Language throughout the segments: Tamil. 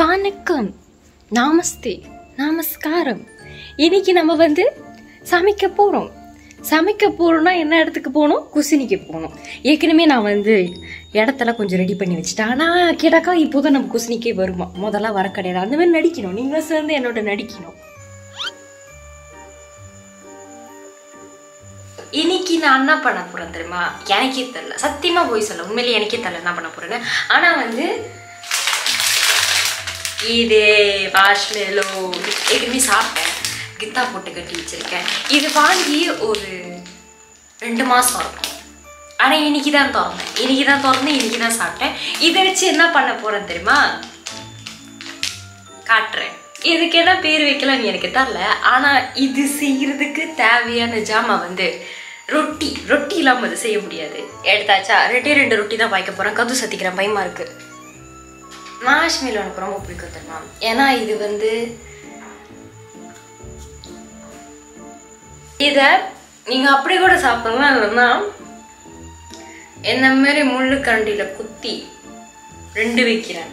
வணக்கம் நாமஸ்தே நமஸ்காரம் இன்னைக்கு நம்ம வந்து சமைக்க போகிறோம் சமைக்க போகிறோம்னா என்ன இடத்துக்கு போகணும் குசினிக்கு போகணும் ஏற்கனவே நான் வந்து இடத்தெல்லாம் கொஞ்சம் ரெடி பண்ணி வச்சுட்டேன் ஆனால் கேட்டாக்கா இப்போதான் நம்ம குசினிக்கே வருமா முதல்ல வர கிடையாது அந்த மாதிரி நடிக்கணும் நீங்களும் சேர்ந்து என்னோட நடிக்கணும் இன்னைக்கு நான் என்ன பண்ண போறேன் தெரியுமா எனக்கே தெரியல சத்தியமா போய் சொல்ல உண்மையிலேயே எனக்கே தெரியல என்ன பண்ண போறேன்னு ஆனா வந்து இது மார்ஷ்மெலோ ஏற்கனவே சாப்பிட்டேன் கித்தா போட்டு கட்டி வச்சிருக்கேன் இது வாங்கி ஒரு ரெண்டு மாசம் இருக்கும் ஆனா இன்னைக்கு தான் திறந்தேன் இன்னைக்கு தான் திறந்து இன்னைக்கு தான் சாப்பிட்டேன் இதை வச்சு என்ன பண்ண போறேன் தெரியுமா காட்டுறேன் இதுக்கு என்ன பேர் வைக்கலாம்னு எனக்கு தெரியல ஆனா இது செய்யறதுக்கு தேவையான ஜாமா வந்து ரொட்டி ரொட்டி இல்லாம அது செய்ய முடியாது எடுத்தாச்சா ரெண்டே ரெண்டு ரொட்டி தான் பாய்க்க போறேன் கது சத்திக்கிறேன் பயமா இருக்கு மாஷ்மீல் எனக்கு ரொம்ப பிடிக்கும் தெரியுமா ஏன்னா இது வந்து இத நீங்க அப்படி கூட சாப்பிடலாம் இல்லைன்னா என்ன மாதிரி முள்ளு கரண்டியில குத்தி ரெண்டு வைக்கிறேன்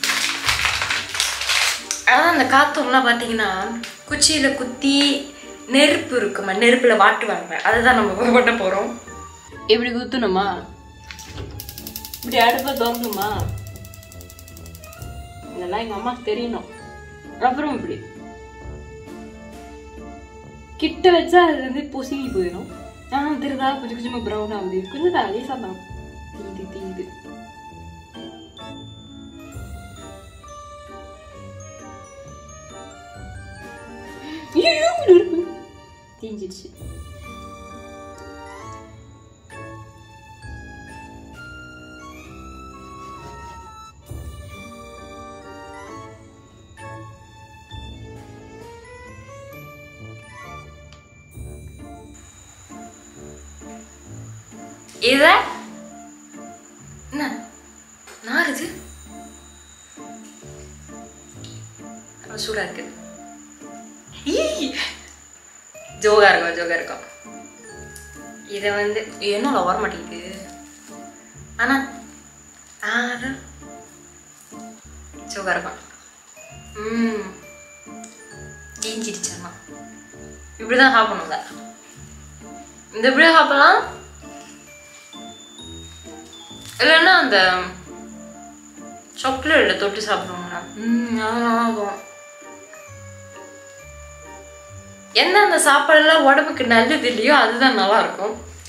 அதான் அந்த காத்தோம்லாம் பார்த்தீங்கன்னா குச்சியில குத்தி நெருப்பு இருக்குமா நெருப்புல வாட்டுவாங்க அதுதான் நம்ம பண்ண போறோம் இப்படி குத்தணுமா இப்படி அடுப்பை திறந்துமா இதெல்லாம் எங்க அம்மாக்கு தெரியணும் அப்புறம் இப்படி கிட்ட வச்சா அது வந்து பொசுங்கி போயிடும் ஆ திருதா கொஞ்சம் கொஞ்சமா ப்ரௌன் ஆகுது கொஞ்சம் தான் லேசா தான் தீந்து தீந்து ஐயோ, நெருப்பு. தீஞ்சிடுச்சு இத என்ன நாருது ரொம்ப சூடா இருக்கு ஈ! ஜோகா இருக்கும் ஜோகா இருக்கும் இதை வந்து என்னோட வர மாட்டேங்குது ஆனா ஆறு ஜோகா இருக்கும் ம் தீஞ்சிடுச்சம்மா இப்படிதான் சாப்பிடணும் இதை. இந்த இப்படியே சாப்பிடலாம் இல்லைன்னா அந்த சாக்லேட்டில் தொட்டு சாப்பிடுவாங்களா ம் அது நல்லா இருக்கும் என்ன அந்த சாப்பாடுலாம் உடம்புக்கு நல்லது இல்லையோ அதுதான் நல்லா இருக்கும்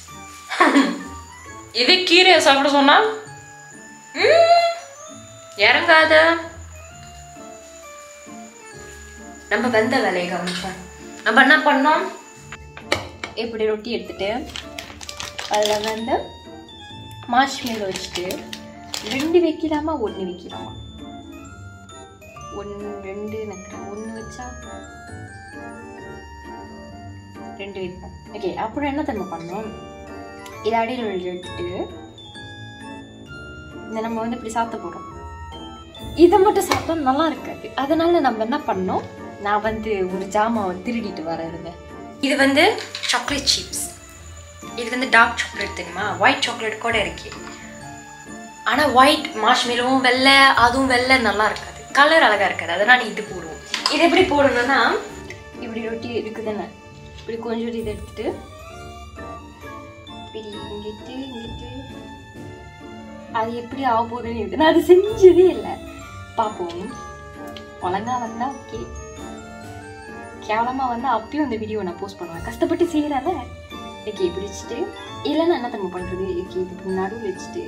இதே கீரையை சாப்பிட சொன்னா ம், இறங்காத நம்ம வெந்த வேலையை கவனிப்போம் நம்ம என்ன பண்ணோம் இப்படி ரொட்டி எடுத்துட்டு அதில் வந்து மாஷ்மேல் வச்சுட்டு ரெண்டு வைக்கலாமா ஒன்று வைக்கலாமா ஒன்று ரெண்டு நினைக்கிறேன் ஒன்று வச்சா ரெண்டு வைப்போம் ஓகே அப்புறம் என்ன தன்மை பண்ணோம் இதை அடியில் எடுத்துட்டு இந்த நம்ம வந்து இப்படி சாத்த போகிறோம் இதை மட்டும் சாப்பிட்டா நல்லா இருக்காது அதனால நம்ம என்ன பண்ணோம் நான் வந்து ஒரு ஜாமாவை திருடிட்டு வர இருந்தேன் இது வந்து சாக்லேட் சிப்ஸ் இது வந்து டார்க் சாக்லேட் தெரியுமா ஒயிட் சாக்லேட் கூட இருக்கு ஆனால் ஒயிட் மாஷ்மெலவும் வெள்ளை அதுவும் வெள்ளை நல்லா இருக்காது கலர் அழகா இருக்காது அதனால இது போடுவோம் இது எப்படி போடணும்னா இப்படி ரொட்டி இருக்குதுன்னு இப்படி கொஞ்சம் இதை எடுத்துட்டு இப்படி இங்கிட்டு இங்கிட்டு அது எப்படி ஆக போகுதுன்னு இருக்கு நான் அது செஞ்சதே இல்லை பார்ப்போம் ஒழுங்கா வந்தா ஓகே கேவலமா வந்தா அப்பயும் அந்த வீடியோ நான் போஸ்ட் பண்ணுவேன் கஷ்டப்பட்டு செய்யறல ஓகே இப்படி வச்சுட்டு இல்லைன்னா என்ன தಮ್ಮ பண்றது ஓகே இதுக்கு நடுவில் வச்சுட்டு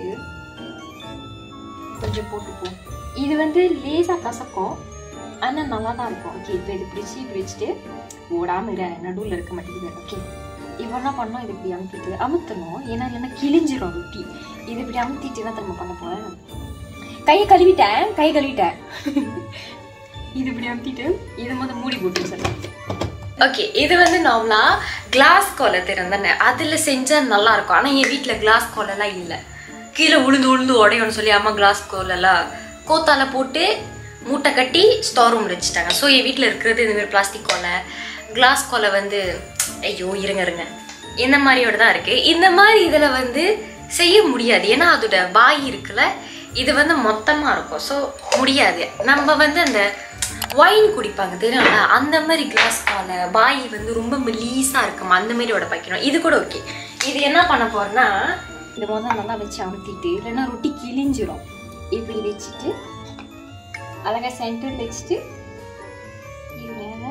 கொஞ்சம் போட்டுப்போம் இது வந்து லேசா கசக்கும் ஆனா நல்லா தான் இருக்கும் ஓகே இப்போ இது பிடிச்சி இப்படி வச்சுட்டு ஓடாம இரு நடுவில் இருக்க மாட்டேங்குது ஓகே இப்போ என்ன பண்ணோம் இது இப்படி அமுத்திட்டு அமுத்தணும் ஏன்னா இல்லைன்னா கிழிஞ்சிரும் ரொட்டி இது இப்படி அமுத்திட்டு என்ன தಮ್ಮ பண்ண போறேன் கையை கழுவிட்டேன் கையை கழுவிட்டேன் இது இப்படி அமுத்திட்டு இதை முதல் மூடி போட்டு சார் ஓகே இது வந்து நார்மலா கிளாஸ் கோலை திறந்தானே அதில் செஞ்சால் நல்லா இருக்கும் ஆனால் என் வீட்டில் கிளாஸ் கோலெல்லாம் இல்லை கீழே உளுந்து உளுந்து உடையும்னு சொல்லி அம்மா கிளாஸ் கோலெல்லாம் கோத்தால போட்டு மூட்டை கட்டி ஸ்டோர் ரூம் வச்சுட்டாங்க ஸோ என் வீட்டில் இருக்கிறது இந்த மாதிரி பிளாஸ்டிக் கோலை கிளாஸ் கோலை வந்து ஐயோ இருங்க இருங்க இந்த மாதிரியோட தான் இருக்குது இந்த மாதிரி இதில் வந்து செய்ய முடியாது ஏன்னா அதோட வாய் இருக்குல்ல இது வந்து மொத்தமாக இருக்கும் ஸோ முடியாது நம்ம வந்து அந்த ஒயின் குடிப்பாங்க தெரியும்ல அந்த மாதிரி கிளாஸ் பால பாய் வந்து ரொம்ப மெலீஸாக இருக்கும் அந்த மாதிரி உட வைக்கணும் இது கூட ஓகே இது என்ன பண்ண போறேன்னா இது முதல்ல நல்லா வச்சு அமுத்திட்டு இல்லைன்னா ரொட்டி கிழிஞ்சிரும் இப்படி வச்சுட்டு அழகாக சென்டர் வச்சுட்டு இருங்க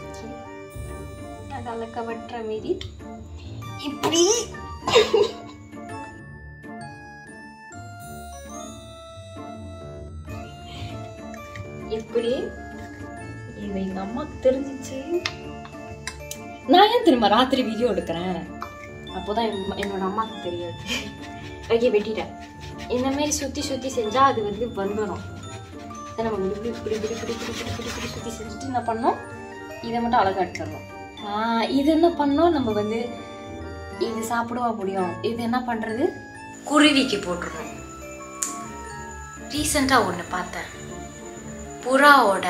அது அழகாக வெட்டுற மாரி இப்படி இப்படி இது எங்க அம்மாக்கு தெரிஞ்சிச்சு நான் ஏன் திரும்ப ராத்திரி வீடியோ எடுக்கிறேன் அப்போதான் என் என்னோட அம்மாக்கு தெரியாது ஓகே வெட்டிட்டேன் இந்த மாதிரி சுற்றி சுற்றி செஞ்சால் அது வந்து வந்துடும் சரி நம்ம இப்படி இப்படி இப்படி இப்படி இப்படி இப்படி இப்படி இப்படி சுற்றி செஞ்சுட்டு என்ன பண்ணோம் இதை மட்டும் அழகாக எடுத்துடணும் ஆ இது என்ன பண்ணோம் நம்ம வந்து இது சாப்பிடவா முடியும் இது என்ன பண்ணுறது குருவிக்கு போட்டுருணும் ரீசெண்டாக ஒன்று பார்த்தேன் புறாவோட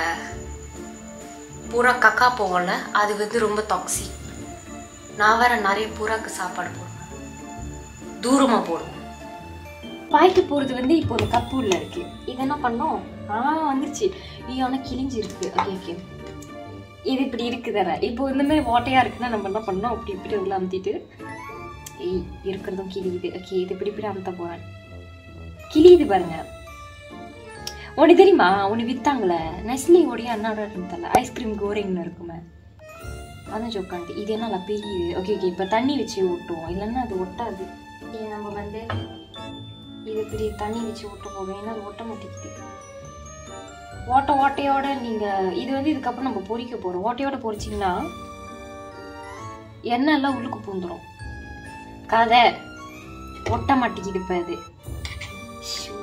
புறா கக்கா போகல அது வந்து ரொம்ப டாக்ஸிக் நான் வேற நிறைய புறாக்கு சாப்பாடு போடுவேன் தூரமாக போடுவேன் பாய்க்கு போகிறது வந்து இப்போ ஒரு கப்பு உள்ள இருக்கு இது என்ன பண்ணோம் ஆ வந்துருச்சு இது ஆனால் கிழிஞ்சு இருக்கு ஓகே ஓகே இது இப்படி இருக்குதானே இப்போ இந்த மாதிரி ஓட்டையா இருக்குன்னா நம்ம என்ன பண்ணோம் அப்படி இப்படி உள்ள அமுத்திட்டு ஏய், இருக்கிறதும் கிழியுது ஓகே இது இப்படி இப்படி அமுத்த போறேன் கிழியுது பாருங்க உனக்கு தெரியுமா உனக்கு வித்தாங்களே நெஸ்லி உடைய அண்ணாட இருந்தல ஐஸ்கிரீம் கோரிங்னு இருக்குமே அதான் ஜோக்காண்டி இது என்ன பெரியுது ஓகே ஓகே இப்போ தண்ணி வச்சு ஒட்டுவோம் இல்லைன்னா அது ஒட்டாது இது நம்ம வந்து இது இப்படி தண்ணி வச்சு ஒட்ட போடுவோம் ஏன்னா அது ஒட்ட மாட்டேங்குது ஓட்ட ஓட்டையோட நீங்க இது வந்து இதுக்கப்புறம் நம்ம பொரிக்க போறோம் ஓட்டையோட பொரிச்சிங்கன்னா எண்ணெய் எல்லாம் உள்ளுக்கு பூந்துரும் கதை ஒட்ட மாட்டேங்குது இப்ப அது ஷூ.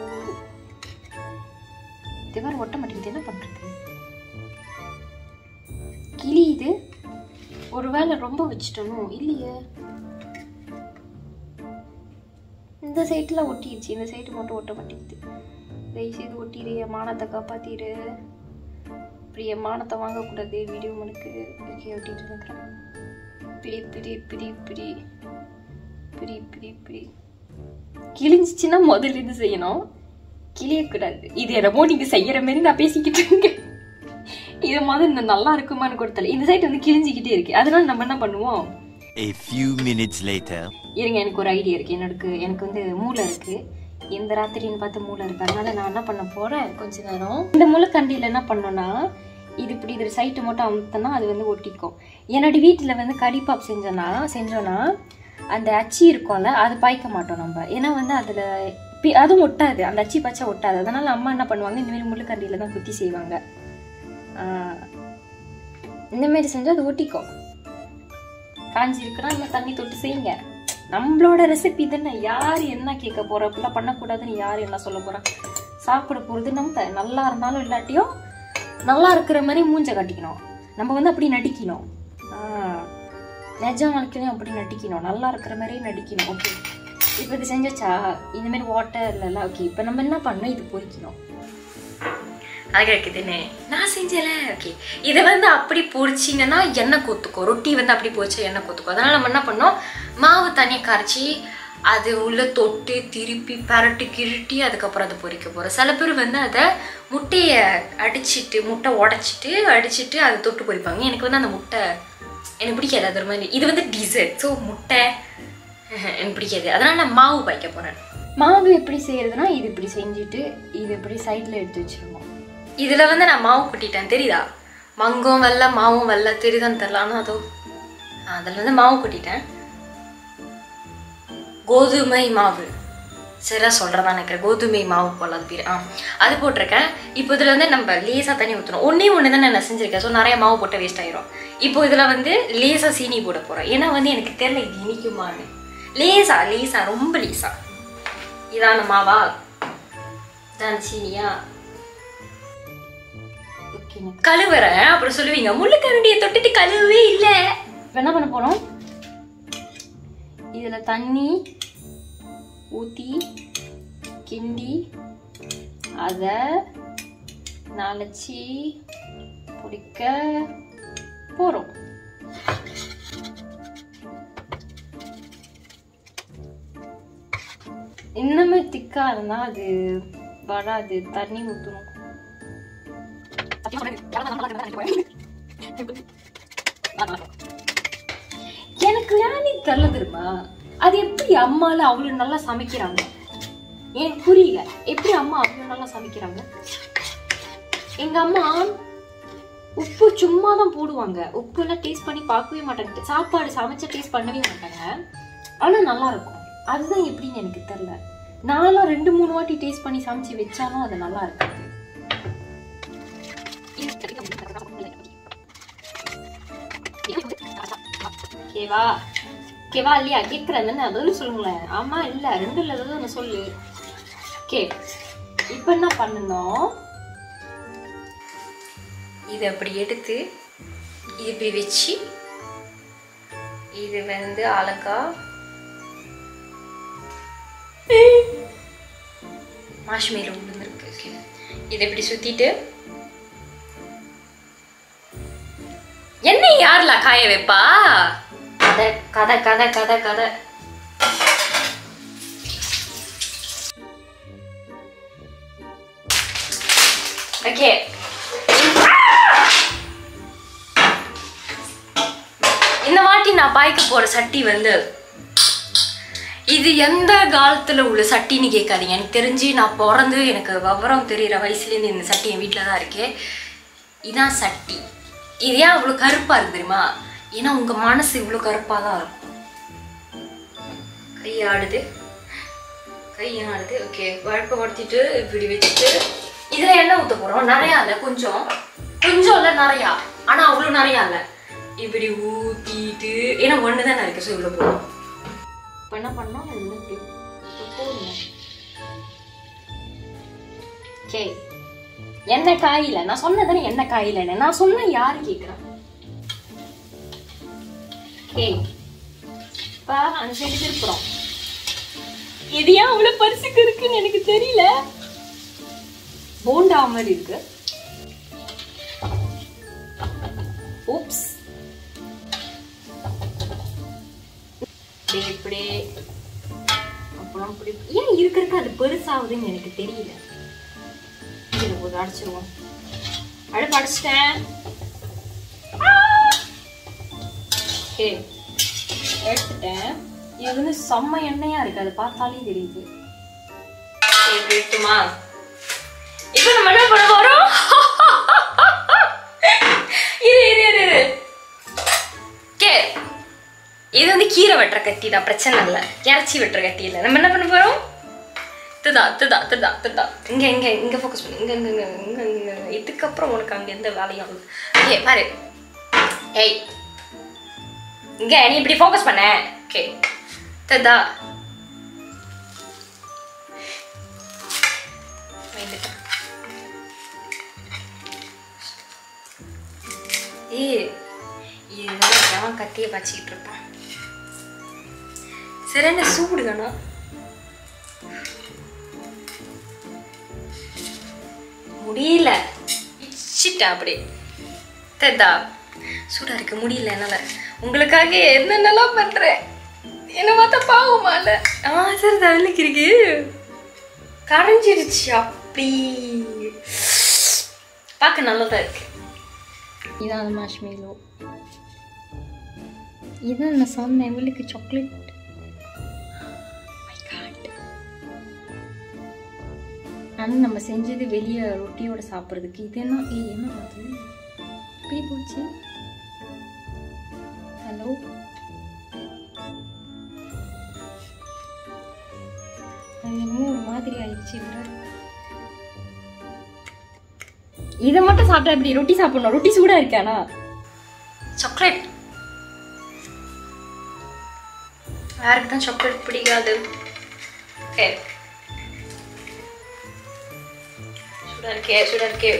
இது வேற ஒட்ட மாட்டேங்குது என்ன பண்றது கிளியுது ஒருவேளை ரொம்ப வச்சுட்டனோ இல்லையே இந்த சைட்டில் ஒட்டிடுச்சு இந்த சைடு மட்டும் ஒட்ட மாட்டேங்குது தயவு செய்து ஒட்டிடு என் மானத்தை காப்பாத்திடு இப்படி என் மானத்தை வாங்கக்கூடாது வீடியோ மனுக்கு ஓகே ஒட்டிட்டு இருக்கிறேன் பிடி பிடி பிடி பிடி பிடி பிடி பிடி கிழிஞ்சிச்சுன்னா முதல்ல இது செய்யணும் கிளியக்கூடாது இது என்னமோ நீங்க செய்யற மாதிரி நான் பேசிக்கிட்டு இருக்கேன் இது முதல்ல இந்த நல்லா இருக்குமான்னு கொடுத்தல இந்த சைடு வந்து கிழிஞ்சிக்கிட்டே இருக்கு அதனால நம்ம என்ன பண்ணுவோம் A few minutes later. இருங்க எனக்கு ஒரு ஐடியா இருக்கு எனக்கு எனக்கு வந்து மூளை இருக்கு இந்த ராத்திரின்னு பார்த்து மூளை இருக்கு அதனால நான் என்ன பண்ண போறேன் கொஞ்ச நேரம் இந்த முளைக்கண்டியில் என்ன பண்ணோம்னா இது இப்படி இது சைட்டு மட்டும் அமுத்தனா அது வந்து ஒட்டிக்கும் என்னோட வீட்டில் வந்து கறிப்பாப் செஞ்சோன்னா செஞ்சோன்னா அந்த அச்சி இருக்கும்ல அது பாய்க்க மாட்டோம் நம்ம ஏன்னா வந்து அதில் பி அதுவும் ஒட்டாது அந்த அச்சி பச்சை ஒட்டாது அதனால அம்மா என்ன பண்ணுவாங்க இந்த மாதிரி முள்ளுக்கண்டியில் தான் குத்தி செய்வாங்க ஆஹ் இந்த மாதிரி செஞ்சால் அது ஒட்டிக்கும் காஞ்சி இருக்குன்னா நம்ம தண்ணி தொட்டு செய்யுங்க நம்மளோட ரெசிபி தானே யார் என்ன கேட்க போறா இப்படிலாம் பண்ணக்கூடாதுன்னு யார் என்ன சொல்ல போறா சாப்பிட போறது நம்ம நல்லா இருந்தாலும் இல்லாட்டியும் நல்லா இருக்கிற மாதிரி மூஞ்ச காட்டிக்கணும் நம்ம வந்து அப்படி நடிக்கணும் ஆஹ் நிஜம் வாழ்க்கையிலையும் அப்படி நடிக்கணும் நல்லா இருக்கிற மாதிரி நடிக்கணும் ஓகே இப்போ இது செஞ்சாச்சா இந்த மாதிரி வாட்டர்ல ஓகே இப்போ நம்ம என்ன பண்ணணும் இது பொரிக்கணும் அழகா இருக்குதுன்னு நான் செஞ்சல ஓகே இதை வந்து அப்படி பொரிச்சிங்கன்னா எண்ணெய் கொத்துக்கும் ரொட்டி வந்து அப்படி பொரிச்சா எண்ணெய் கொத்துக்கும் அதனால நம்ம என்ன பண்ணோம் மாவு தண்ணியை கரைச்சி அது உள்ள தொட்டு திருப்பி பரட்டி கிருட்டி அதுக்கப்புறம் அதை பொரிக்க போகிறோம் சில பேர் வந்து அதை முட்டையை அடிச்சிட்டு முட்டை உடச்சிட்டு அடிச்சிட்டு அதை தொட்டு பொரிப்பாங்க எனக்கு வந்து அந்த முட்டை எனக்கு பிடிக்காது அது ஒரு மாதிரி இது வந்து டிசர்ட் ஸோ முட்டை எனக்கு பிடிக்காது அதனால நான் மாவு பாய்க்க போகிறேன் மாவு எப்படி செய்யறதுனா இது இப்படி செஞ்சுட்டு இது இப்படி சைடில் எடுத்து வச்சிருவோம் இதில் வந்து நான் மாவு கொட்டிட்டேன் தெரியுதா மங்கம் வெள்ளை மாவும் வெள்ளை தெரியுதான்னு தெரில ஆனால் அதோ அதில் வந்து மாவு கொட்டிட்டேன் கோதுமை மாவு சரியா சொல்கிறதா நினைக்கிறேன் கோதுமை மாவு போல அது பேர் ஆ அது போட்டிருக்கேன் இப்போ இதில் வந்து நம்ம லேசாக தண்ணி ஊற்றணும் ஒன்றே ஒன்று தான் நான் செஞ்சுருக்கேன் ஸோ நிறைய மாவு போட்டு வேஸ்ட் ஆயிரும் இப்போ இதில் வந்து லேசாக சீனி போட போகிறோம் ஏன்னா வந்து எனக்கு தெரியல இது இனிக்குமான்னு லேசா லேசா ரொம்ப லேசா இதான மாவா இதான் சீனியா கழுவுறேன் அப்புறம் சொல்லுவீங்க முள்ளுக்கரண்டியை தொட்டுட்டு கழுவவே இல்லை இப்போ என்ன பண்ண போறோம் இதுல தண்ணி ஊத்தி கிண்டி அதை நாளைச்சி பிடிக்க போறோம் இன்னுமே திக்கா இருந்தா அது வராது தண்ணி ஊற்றணும் எனக்கு ஏன்னு தெரியல தெரியுமா அது எப்படி அம்மால அவ்வளவு நல்லா சமைக்கிறாங்க எனக்கு புரியல எப்படி அம்மா அவ்வளவு நல்லா சமைக்கிறாங்க எங்க அம்மா உப்பு சும்மா தான் போடுவாங்க உப்பு எல்லாம் டேஸ்ட் பண்ணி பார்க்கவே மாட்டாங்க சாப்பாடு சமைச்ச டேஸ்ட் பண்ணவே மாட்டாங்க ஆனா நல்லா இருக்கும் அதுதான் எப்படின்னு எனக்கு தெரியல நான்லாம் ரெண்டு மூணு வாட்டி டேஸ்ட் பண்ணி சமைச்சு வச்சாலும் அது நல்லா இருக்காது ஓகேவா ஓகேவா இல்லையா கேட்குறேன் தானே அதுவும் சொல்லுங்களேன் ஆமா இல்ல ரெண்டு இல்லை ஏதாவது ஒன்று சொல்லு ஓகே இப்போ என்ன பண்ணணும் இதை அப்படி எடுத்து இது இப்படி வச்சு இது வந்து அழகா மாஷ்மேல விழுந்துருக்கு ஓகே இதை இப்படி சுத்திட்டு என்ன யாருல காய வைப்பா கதை கதை கதை கதை கதை ஓகே இந்த வாட்டி நான் பாய்க்க போற சட்டி வந்து இது எந்த காலத்துல உள்ள சட்டின்னு கேட்காதீங்க எனக்கு தெரிஞ்சு நான் பிறந்து எனக்கு விவரம் தெரியிற வயசுலேருந்து இந்த சட்டி என் வீட்டில் தான் இருக்கு இதான் சட்டி இது ஏன் அவ்வளோ கருப்பா இருக்கு தெரியுமா ஏன்னா உங்க மனசு இவ்வளோ கருப்பாக தான் இருக்கும் கை ஆடுது கை ஆடுது ஓகே வழக்கப்படுத்திட்டு இப்படி வச்சுட்டு இதுல எண்ணெய் ஊத்த போறோம் நிறையா இல்லை கொஞ்சம் கொஞ்சம் இல்லை நிறையா ஆனா அவ்வளோ நிறையா இல்லை இப்படி ஊத்திட்டு ஏன்னா ஒன்று தான் இருக்கு ஸோ இவ்வளோ போதும் இப்போ என்ன பண்ணோம் இது வந்து இப்படி போடணும் ஓகே என்ன காயில நான் சொன்னதானே என்ன காயில நான் சொன்ன யாரு கேக்குறேன் ஓகே இப்ப அந்த சைடு திருப்புறோம் இது ஏன் அவ்வளவு பரிசுக்கு இருக்குன்னு எனக்கு தெரியல போண்டா மாதிரி இருக்கு ஓப்ஸ் இப்படி இப்படி அப்புறம் இப்படி ஏன் இருக்கிறதுக்கு அது பெருசாகுதுன்னு எனக்கு தெரியல இது ஒரு அடிச்சிருவோம் அடுப்பு அடிச்சிட்டேன் ஓகே எடுத்துட்டேன் இது வந்து செம்ம எண்ணெயா இருக்கு அதை பார்த்தாலே தெரியுது இப்படி இருக்குமா இப்போ நம்ம என்ன பண்ண போறோம் இரு இரு இரு இரு ஓகே இது வந்து கீரை வெட்டுற கத்தி தான் பிரச்சனை இல்லை இறச்சி வெட்டுற கத்தி இல்லை நம்ம என்ன பண்ண போறோம் துதா துதா துதா துதா இங்க இங்க இங்க ஃபோக்கஸ் பண்ணு இங்க இங்க இங்க இங்க இங்க இதுக்கப்புறம் உனக்கு அங்க எந்த வேலையும் ஆகுது ஓகே பாரு ஏய் இங்க நீ இப்படி ஃபோக்கஸ் பண்ண ஓகே துதா வந்துட்டேன் ஏய் இதெல்லாம் எவன் கத்தியை பச்சிக்கிட்டு இருப்பான் சரியான சூடு தானா முடியல இச்சிட்டேன் அப்படி தெரிதா சூடா இருக்கு முடியல என்னால உங்களுக்காக என்னென்னலாம் பண்றேன் என்ன பார்த்தா பாவமா இல்ல ஆ சரி தவிலிக்கு இருக்கு கரைஞ்சிருச்சு அப்படி பார்க்க நல்லதா இருக்கு இதான் அந்த மாஷ்மேலோ இதான் நான் சொன்னேன் இவளுக்கு சாக்லேட் ஆனால் நம்ம செஞ்சது வெளியே ரொட்டியோட சாப்பிட்றதுக்கு இது என்ன ஏய் என்ன பார்த்து இப்படி போச்சு ஹலோ அது என்னமோ ஒரு மாதிரி ஆயிடுச்சு விட இதை மட்டும் சாப்பிட்டா இப்படி ரொட்டி சாப்பிடணும் ரொட்டி சூடா இருக்கானா சாக்லேட் யாருக்கு தான் சாக்லேட் பிடிக்காது ஓகே சூடா இருக்கே சூடா இருக்கே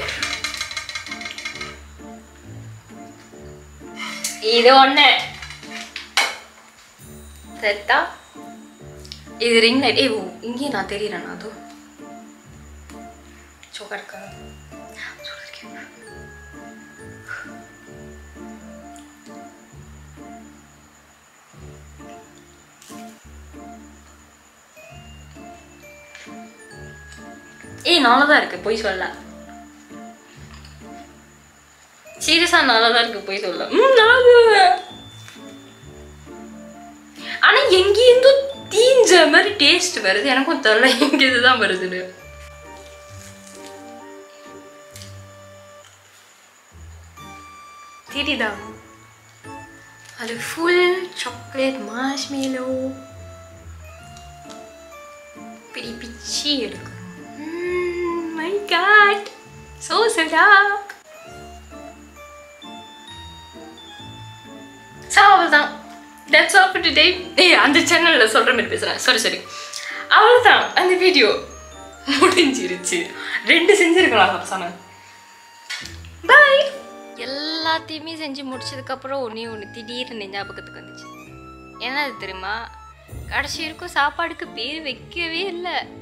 இது ஒண்ணு செத்தா இது ரிங் லைட் ஏய் ஓ, இங்கேயே நான் தெரியறேன் அது சோக்கா இருக்கா சூடா இருக்கே ஏய் நல்லா தான் இருக்கு போய் சொல்ல சீரியஸா நல்லா தான் இருக்கு போய் சொல்ல ம் நல்லா இருக்கு. ஆனா எங்கேருந்தோ தீஞ்ச மாதிரி டேஸ்ட் வருது எனக்கும் தெரியல எங்க இதுதான் வருதுன்னு தெரியுதா அது ஃபுல் சாக்லேட் மார்ஷ்மேலோ இப்படி பிச்சி எடுக்கணும் மை காட் சோ சடா ஸோ அவ்வளோதான் தட்ஸ் ஆல் ஃபார் டுடே ஏய் அந்த சேனலில் சொல்கிற மாதிரி பேசுகிறேன் சாரி சாரி அவ்வளோதான் அந்த வீடியோ முடிஞ்சிருச்சு ரெண்டு செஞ்சுருக்கலாம் சப்சாம பாய் எல்லாத்தையுமே செஞ்சு முடிச்சதுக்கப்புறம் ஒன்றே ஒன்று திடீர்னு ஞாபகத்துக்கு வந்துச்சு என்னது தெரியுமா கடைசி வரைக்கும் சாப்பாடுக்கு பேர் வைக்கவே இல்லை